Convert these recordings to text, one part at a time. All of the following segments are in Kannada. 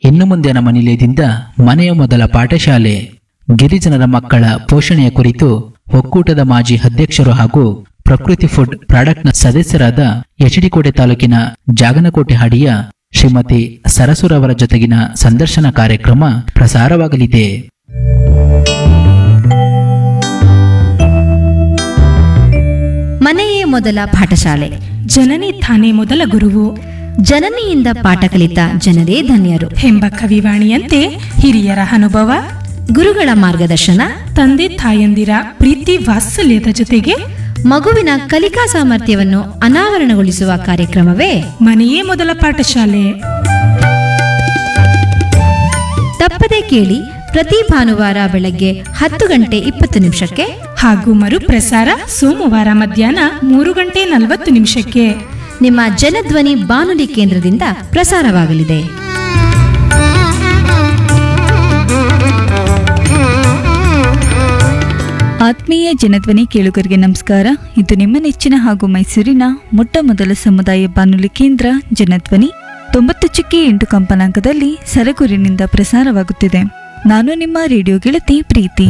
ಇನ್ನು ಮುಂದೆ ನಮ್ಮ ನಿಲಯದಿಂದ ಮನೆಯ ಮೊದಲ ಪಾಠಶಾಲೆ ಗಿರಿಜನರ ಮಕ್ಕಳ ಪೋಷಣೆಯ ಕುರಿತು ಒಕ್ಕೂಟದ ಮಾಜಿ ಅಧ್ಯಕ್ಷರು ಹಾಗೂ ಪ್ರಕೃತಿ ಫುಡ್ ಪ್ರಾಡಕ್ಟ್ನ ಸದಸ್ಯರಾದ ಎಚ್ಡಿಕೋಟೆ ತಾಲೂಕಿನ ಜಾಗನಕೋಟೆ ಹಾಡಿಯ ಶ್ರೀಮತಿ ಸರಸುರವರ ಜೊತೆಗಿನ ಸಂದರ್ಶನ ಕಾರ್ಯಕ್ರಮ ಪ್ರಸಾರವಾಗಲಿದೆ ಮನೆಯೇ ಮೊದಲ ಪಾಠಶಾಲೆ ಜನನಿ ತಾನೇ ಮೊದಲ ಗುರುವು ಜನನಿಯಿಂದ ಪಾಠ ಕಲಿತ ಜನರೇ ಧನ್ಯರು ಎಂಬ ಕವಿವಾಣಿಯಂತೆ ಹಿರಿಯರ ಅನುಭವ ಗುರುಗಳ ಮಾರ್ಗದರ್ಶನ ತಂದೆ ತಾಯಂದಿರ ಪ್ರೀತಿ ವಾತ್ಸಲ್ಯದ ಜೊತೆಗೆ ಮಗುವಿನ ಕಲಿಕಾ ಸಾಮರ್ಥ್ಯವನ್ನು ಅನಾವರಣಗೊಳಿಸುವ ಕಾರ್ಯಕ್ರಮವೇ ಮನೆಯೇ ಮೊದಲ ಪಾಠಶಾಲೆ ತಪ್ಪದೆ ಕೇಳಿ ಪ್ರತಿ ಭಾನುವಾರ ಬೆಳಗ್ಗೆ ಹತ್ತು ಗಂಟೆ ಇಪ್ಪತ್ತು ನಿಮಿಷಕ್ಕೆ ಹಾಗೂ ಮರುಪ್ರಸಾರ ಸೋಮವಾರ ಮಧ್ಯಾಹ್ನ ಮೂರು ಗಂಟೆ ನಲವತ್ತು ನಿಮಿಷಕ್ಕೆ ನಿಮ್ಮ ಜನಧ್ವನಿ ಬಾನುಲಿ ಕೇಂದ್ರದಿಂದ ಪ್ರಸಾರವಾಗಲಿದೆ ಆತ್ಮೀಯ ಜನಧ್ವನಿ ಕೇಳುಗರಿಗೆ ನಮಸ್ಕಾರ ಇದು ನಿಮ್ಮ ನೆಚ್ಚಿನ ಹಾಗೂ ಮೈಸೂರಿನ ಮೊಟ್ಟ ಮೊದಲ ಸಮುದಾಯ ಬಾನುಲಿ ಕೇಂದ್ರ ಜನಧ್ವನಿ ತೊಂಬತ್ತು ಚುಕ್ಕಿ ಎಂಟು ಕಂಪನಾಂಕದಲ್ಲಿ ಸರಗೂರಿನಿಂದ ಪ್ರಸಾರವಾಗುತ್ತಿದೆ ನಾನು ನಿಮ್ಮ ರೇಡಿಯೋ ಗೆಳತಿ ಪ್ರೀತಿ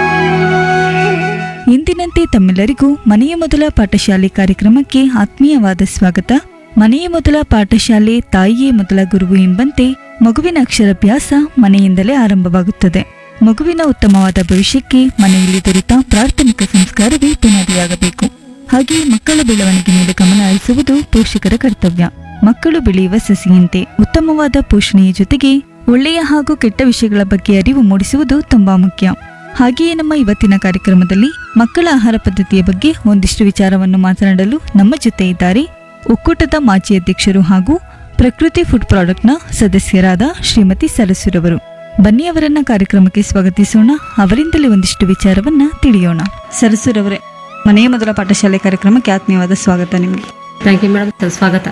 ಇಂದಿನಂತೆ ತಮ್ಮೆಲ್ಲರಿಗೂ ಮನೆಯ ಮೊದಲ ಪಾಠಶಾಲೆ ಕಾರ್ಯಕ್ರಮಕ್ಕೆ ಆತ್ಮೀಯವಾದ ಸ್ವಾಗತ ಮನೆಯ ಮೊದಲ ಪಾಠಶಾಲೆ ತಾಯಿಯೇ ಮೊದಲ ಗುರುವು ಎಂಬಂತೆ ಮಗುವಿನ ಅಕ್ಷರಾಭ್ಯಾಸ ಮನೆಯಿಂದಲೇ ಆರಂಭವಾಗುತ್ತದೆ ಮಗುವಿನ ಉತ್ತಮವಾದ ಭವಿಷ್ಯಕ್ಕೆ ಮನೆಯಲ್ಲಿ ದೊರೆತ ಪ್ರಾಥಮಿಕ ಸಂಸ್ಕಾರವೇ ಬುನಾದಿಯಾಗಬೇಕು ಹಾಗೆಯೇ ಮಕ್ಕಳ ಬೆಳವಣಿಗೆ ಮೇಲೆ ಗಮನ ಹರಿಸುವುದು ಪೋಷಕರ ಕರ್ತವ್ಯ ಮಕ್ಕಳು ಬೆಳೆಯುವ ಸಸಿಯಂತೆ ಉತ್ತಮವಾದ ಪೋಷಣೆಯ ಜೊತೆಗೆ ಒಳ್ಳೆಯ ಹಾಗೂ ಕೆಟ್ಟ ವಿಷಯಗಳ ಬಗ್ಗೆ ಅರಿವು ಮೂಡಿಸುವುದು ತುಂಬಾ ಮುಖ್ಯ ಹಾಗೆಯೇ ನಮ್ಮ ಇವತ್ತಿನ ಕಾರ್ಯಕ್ರಮದಲ್ಲಿ ಮಕ್ಕಳ ಆಹಾರ ಪದ್ಧತಿಯ ಬಗ್ಗೆ ಒಂದಿಷ್ಟು ವಿಚಾರವನ್ನು ಮಾತನಾಡಲು ನಮ್ಮ ಜೊತೆ ಇದ್ದಾರೆ ಒಕ್ಕೂಟದ ಮಾಜಿ ಅಧ್ಯಕ್ಷರು ಹಾಗೂ ಪ್ರಕೃತಿ ಫುಡ್ ಪ್ರಾಡಕ್ಟ್ನ ಸದಸ್ಯರಾದ ಶ್ರೀಮತಿ ಸರಸುರವರು ಬನ್ನಿ ಅವರನ್ನ ಕಾರ್ಯಕ್ರಮಕ್ಕೆ ಸ್ವಾಗತಿಸೋಣ ಅವರಿಂದಲೇ ಒಂದಿಷ್ಟು ವಿಚಾರವನ್ನ ತಿಳಿಯೋಣ ಸರಸುರವರೇ ಮನೆಯ ಮೊದಲ ಪಾಠಶಾಲೆ ಕಾರ್ಯಕ್ರಮಕ್ಕೆ ಆತ್ಮೀಯವಾದ ಸ್ವಾಗತ ನಿಮಗೆ ಥ್ಯಾಂಕ್ ಯು ಮೇಡಮ್ ಸ್ವಾಗತ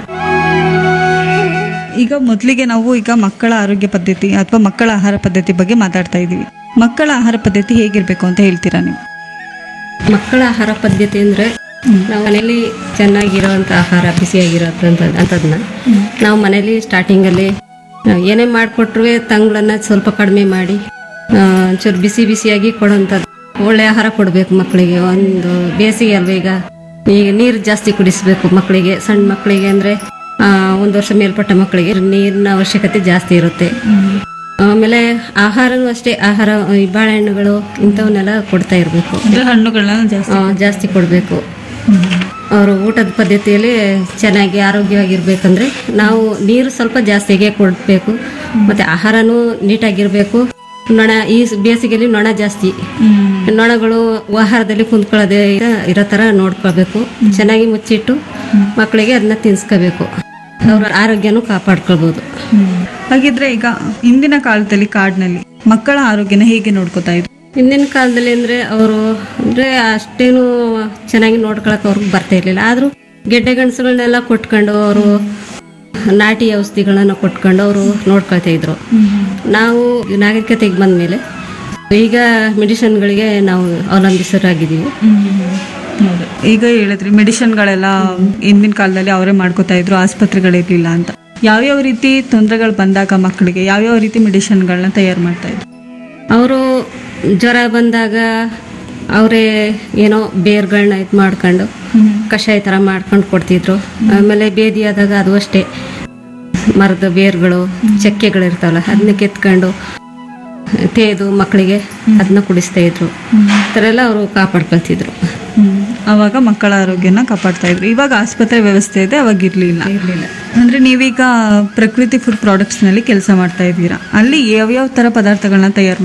ಈಗ ಮೊದಲಿಗೆ ನಾವು ಈಗ ಮಕ್ಕಳ ಆರೋಗ್ಯ ಪದ್ಧತಿ ಅಥವಾ ಮಕ್ಕಳ ಆಹಾರ ಪದ್ಧತಿ ಬಗ್ಗೆ ಮಾತಾಡ್ತಾ ಇದ್ದೀವಿ ಮಕ್ಕಳ ಆಹಾರ ಪದ್ಧತಿ ಹೇಗಿರ್ಬೇಕು ಅಂತ ಹೇಳ್ತೀರಾ ನೀವು ಮಕ್ಕಳ ಆಹಾರ ಪದ್ಧತಿ ಅಂದರೆ ನಾವು ಮನೇಲಿ ಚೆನ್ನಾಗಿರೋವಂಥ ಆಹಾರ ಬಿಸಿಯಾಗಿರೋಂಥದ್ದು ಅಂಥದ್ದನ್ನ ನಾವು ಮನೇಲಿ ಸ್ಟಾರ್ಟಿಂಗಲ್ಲಿ ಏನೇ ಮಾಡಿಕೊಟ್ರು ತಂಗಳನ್ನ ಸ್ವಲ್ಪ ಕಡಿಮೆ ಮಾಡಿ ಆ, ಒಂಚೂರು ಬಿಸಿ ಬಿಸಿಯಾಗಿ ಕೊಡೋಂಥದ್ದು ಒಳ್ಳೆ ಆಹಾರ ಕೊಡಬೇಕು ಮಕ್ಕಳಿಗೆ ಒಂದು ಬೇಸಿಗೆ ಅಲ್ವ ಈಗ ಈಗ ನೀರು ಜಾಸ್ತಿ ಕುಡಿಸ್ಬೇಕು ಮಕ್ಕಳಿಗೆ ಸಣ್ಣ ಮಕ್ಕಳಿಗೆ ಅಂದರೆ ಒಂದು ವರ್ಷ ಮೇಲ್ಪಟ್ಟ ಮಕ್ಕಳಿಗೆ ನೀರಿನ ಅವಶ್ಯಕತೆ ಜಾಸ್ತಿ ಇರುತ್ತೆ ಆಮೇಲೆ ಆಹಾರನೂ ಅಷ್ಟೇ ಆಹಾರ ಈ ಬಾಳೆಹಣ್ಣುಗಳು ಇಂಥವನ್ನೆಲ್ಲ ಕೊಡ್ತಾ ಇರಬೇಕು ಹಣ್ಣುಗಳನ್ನ ಜಾಸ್ತಿ ಜಾಸ್ತಿ ಕೊಡಬೇಕು ಅವರು ಊಟದ ಪದ್ಧತಿಯಲ್ಲಿ ಚೆನ್ನಾಗಿ ಆರೋಗ್ಯವಾಗಿರ್ಬೇಕಂದ್ರೆ ನಾವು ನೀರು ಸ್ವಲ್ಪ ಜಾಸ್ತಿಗೆ ಕೊಡಬೇಕು ಮತ್ತೆ ಆಹಾರನೂ ನೀಟಾಗಿರ್ಬೇಕು ನೊಣ ಈ ಬೇಸಿಗೆಯಲ್ಲಿ ನೊಣ ಜಾಸ್ತಿ ನೊಣಗಳು ಆಹಾರದಲ್ಲಿ ಕುಂತ್ಕೊಳ್ಳೋದೇ ಇರೋ ಥರ ನೋಡ್ಕೋಬೇಕು ಚೆನ್ನಾಗಿ ಮುಚ್ಚಿಟ್ಟು ಮಕ್ಕಳಿಗೆ ಅದನ್ನ ತಿನ್ಸ್ಕೋಬೇಕು ಅವ್ರ ಆರೋಗ್ಯನೂ ಕಾಪಾಡ್ಕೊಳ್ಬೋದು ಹಾಗಿದ್ರೆ ಈಗ ಇಂದಿನ ಕಾಲದಲ್ಲಿ ಕಾಡಿನಲ್ಲಿ ಮಕ್ಕಳ ಆರೋಗ್ಯನ ಹೇಗೆ ನೋಡ್ಕೋತಾ ಇದ್ರು ಹಿಂದಿನ ಕಾಲದಲ್ಲಿ ಅಂದ್ರೆ ಅವರು ಅಂದ್ರೆ ಅಷ್ಟೇನು ಚೆನ್ನಾಗಿ ನೋಡ್ಕೊಳಕ್ ಅವ್ರಿಗೆ ಬರ್ತಾ ಇರ್ಲಿಲ್ಲ ಆದ್ರೂ ಗೆಡ್ಡೆ ಗಣಸುಗಳನ್ನೆಲ್ಲ ಕೊಟ್ಕೊಂಡು ಅವರು ನಾಟಿ ಔಷಧಿಗಳನ್ನ ಕೊಟ್ಕೊಂಡು ಅವರು ನೋಡ್ಕೊಳ್ತಾ ಇದ್ರು ನಾವು ನಾಗರಿಕತೆಗೆ ಬಂದ್ಮೇಲೆ ಈಗ ಮೆಡಿಸಿನ್ಗಳಿಗೆ ನಾವು ಅವಲಂಬಿಸರಾಗಿದ್ದೀವಿ ಈಗ ಹೇಳಿದ್ರಿ ಮೆಡಿಸಿನ್ಗಳೆಲ್ಲ ಹಿಂದಿನ ಕಾಲದಲ್ಲಿ ಅವರೇ ಮಾಡ್ಕೋತಾ ಇದ್ರು ಆಸ್ಪತ್ರೆಗಳಿರ್ಲಿಲ್ಲ ಅಂತ ಯಾವ್ಯಾವ ರೀತಿ ತೊಂದರೆಗಳು ಬಂದಾಗ ಮಕ್ಕಳಿಗೆ ಯಾವ್ಯಾವ ರೀತಿ ಮೆಡಿಸಿನ್ಗಳನ್ನ ತಯಾರು ಮಾಡ್ತಾ ಇದ್ರು ಅವರು ಜ್ವರ ಬಂದಾಗ ಅವರೇ ಏನೋ ಬೇರ್ಗಳನ್ನ ಇದು ಮಾಡ್ಕೊಂಡು ಕಷಾಯ ಥರ ಮಾಡ್ಕೊಂಡು ಕೊಡ್ತಿದ್ರು ಆಮೇಲೆ ಬೇದಿ ಆದಾಗ ಅದು ಅಷ್ಟೇ ಮರದ ಬೇರ್ಗಳು ಚಕ್ಕೆಗಳು ಇರ್ತಾವಲ್ಲ ಅದನ್ನ ಕೆತ್ಕೊಂಡು ತೇದು ಮಕ್ಕಳಿಗೆ ಅದನ್ನ ಕುಡಿಸ್ತಾ ಇದ್ರು ಈ ಥರ ಎಲ್ಲ ಅವರು ಕಾಪಾಡ್ಕೊಳ್ತಿದ್ರು ಅವಾಗ ಮಕ್ಕಳ ಆರೋಗ್ಯನ ಕಾಪಾಡ್ತಾ ಇದ್ರು ಇವಾಗ ಆಸ್ಪತ್ರೆ ವ್ಯವಸ್ಥೆ ಇದೆ ಅವಾಗ ಇರ್ಲಿಲ್ಲ ಅಂದ್ರೆ ನೀವೀಗ ಪ್ರಕೃತಿ ಫುಡ್ ಪ್ರಾಡಕ್ಟ್ಸ್ ನಲ್ಲಿ ಕೆಲಸ ಮಾಡ್ತಾ ಇದ್ದೀರಾ ಅಲ್ಲಿ ಯಾವ್ಯಾವ ತರ ಪದಾರ್ಥಗಳನ್ನ ತಯಾರು